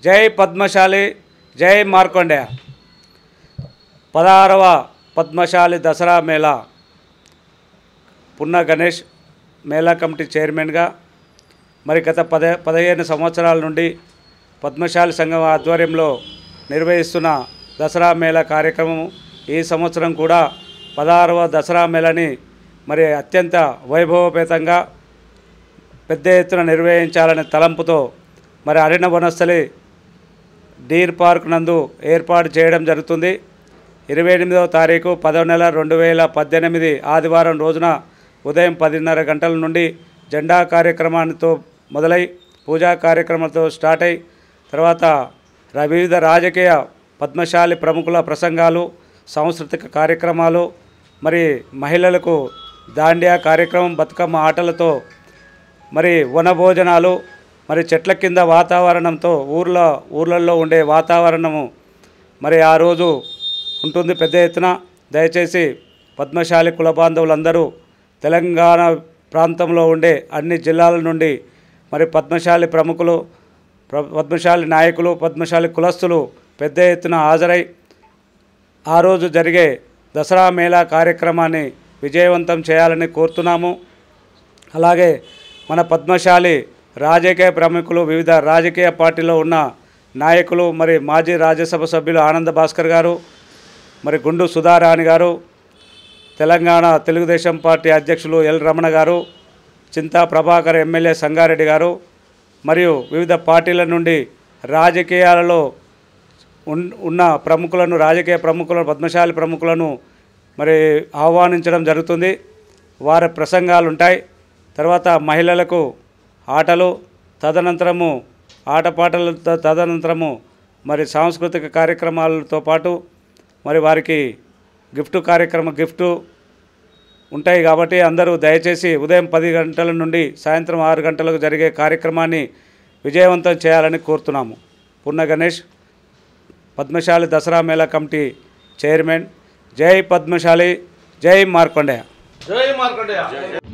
జై పద్మశాలి జై మార్కొండయ పదహారవ పద్మశాలి దసరా మేళా పున్న గణేష్ మేళా కమిటీ చైర్మన్గా మరి గత పద పదిహేను సంవత్సరాల నుండి పద్మశాలి సంఘం ఆధ్వర్యంలో నిర్వహిస్తున్న దసరా మేళా కార్యక్రమం ఈ సంవత్సరం కూడా పదహారవ దసరా మేళని మరి అత్యంత వైభవపేతంగా పెద్ద ఎత్తున నిర్వహించాలనే తలంపుతో మరి అరణ్య వనస్థలి డీర్ పార్క్ నందు ఏర్పాటు చేయడం జరుగుతుంది ఇరవై ఎనిమిదవ తారీఖు పదవ నెల రెండు వేల పద్దెనిమిది ఆదివారం రోజున ఉదయం పదిన్నర గంటల నుండి జెండా కార్యక్రమాలతో మొదలై పూజా కార్యక్రమాలతో స్టార్ట్ అయి తర్వాత ర- వివిధ రాజకీయ పద్మశాలి ప్రముఖుల ప్రసంగాలు సాంస్కృతిక కార్యక్రమాలు మరి మహిళలకు దాండియా కార్యక్రమం బతుకమ్మ ఆటలతో మరి వనభోజనాలు మరి చెట్ల కింద వాతావరణంతో ఊర్లో ఊర్లలో ఉండే వాతావరణము మరి ఆ రోజు ఉంటుంది పెద్ద ఎత్తున దయచేసి పద్మశాలి కుల బాంధవులందరూ తెలంగాణ ప్రాంతంలో ఉండే అన్ని జిల్లాల నుండి మరి పద్మశాలి ప్రముఖులు ప్ర- పద్మశాలి నాయకులు పద్మశాలి కులస్తులు పెద్ద ఎత్తున హాజరై ఆ రోజు జరిగే దసరా మేళా కార్యక్రమాన్ని విజయవంతం చేయాలని కోరుతున్నాము అలాగే మన పద్మశాలి రాజకీయ ప్రముఖులు వివిధ రాజకీయ పార్టీలో ఉన్న నాయకులు మరి మాజీ రాజ్యసభ సభ్యులు ఆనంద భాస్కర్ గారు మరి గుండు సుధారాణి గారు తెలంగాణ తెలుగుదేశం పార్టీ అధ్యక్షులు ఎల్ రమణ గారు చింతా ప్రభాకర్ ఎమ్మెల్యే సంగారెడ్డి గారు మరియు వివిధ పార్టీల నుండి రాజకీయాలలో ఉన్- ఉన్న ప్రముఖులను రాజకీయ ప్రముఖులను పద్మశాలి ప్రముఖులను మరి ఆహ్వానించడం జరుగుతుంది వారి ప్రసంగాలు ఉంటాయి తర్వాత మహిళలకు ఆటలు తదనంతరము ఆటపాటల త- తదనంతరము మరి సాంస్కృతిక కార్యక్రమాలతో పాటు మరి వారికి గిఫ్ట్ కార్యక్రమం గిఫ్ట్ ఉంటాయి కాబట్టి అందరూ దయచేసి ఉదయం పది గంటల నుండి సాయంత్రం ఆరు గంటలకు జరిగే కార్యక్రమాన్ని విజయవంతం చేయాలని కోరుతున్నాము పున్న గణేష్ పద్మశాలి దసరా మేళా కమిటీ చైర్మన్ జై పద్మశాలి జై మార్కొండయ్య జై మార్కండేయ